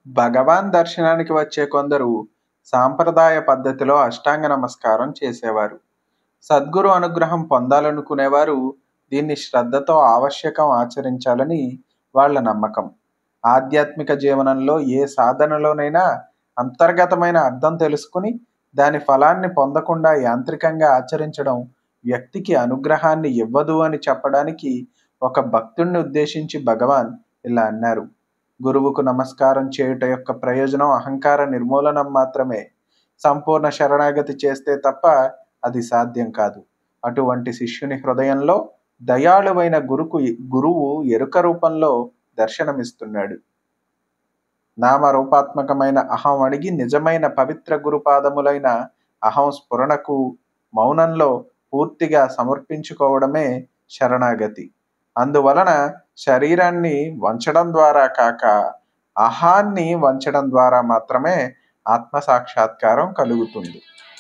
భగవాన్ దర్శనానికి వచ్చే కొందరు సాంప్రదాయ పద్ధతిలో అష్టాంగ నమస్కారం చేసేవారు సద్గురు అనుగ్రహం పొందాలనుకునేవారు దీన్ని శ్రద్ధతో ఆవశ్యకం ఆచరించాలని వాళ్ళ నమ్మకం ఆధ్యాత్మిక జీవనంలో ఏ సాధనలోనైనా అంతర్గతమైన అర్థం తెలుసుకుని దాని ఫలాన్ని పొందకుండా యాంత్రికంగా ఆచరించడం వ్యక్తికి అనుగ్రహాన్ని ఇవ్వదు అని చెప్పడానికి ఒక భక్తుణ్ణి ఉద్దేశించి భగవాన్ ఇలా అన్నారు గురువుకు నమస్కారం చేయుట యొక్క ప్రయోజనం అహంకార నిర్మూలనం మాత్రమే సంపూర్ణ శరణాగతి చేస్తే తప్ప అది సాధ్యం కాదు అటువంటి శిష్యుని హృదయంలో దయాళువైన గురుకు గురువు ఎరుక రూపంలో దర్శనమిస్తున్నాడు నామరూపాత్మకమైన అహం అడిగి నిజమైన పవిత్ర గురుపాదములైన అహం స్ఫురణకు మౌనంలో పూర్తిగా సమర్పించుకోవడమే శరణాగతి అందువలన శరీరాన్ని వంచడం ద్వారా కాక అహాన్ని వంచడం ద్వారా మాత్రమే ఆత్మ సాక్షాత్కారం కలుగుతుంది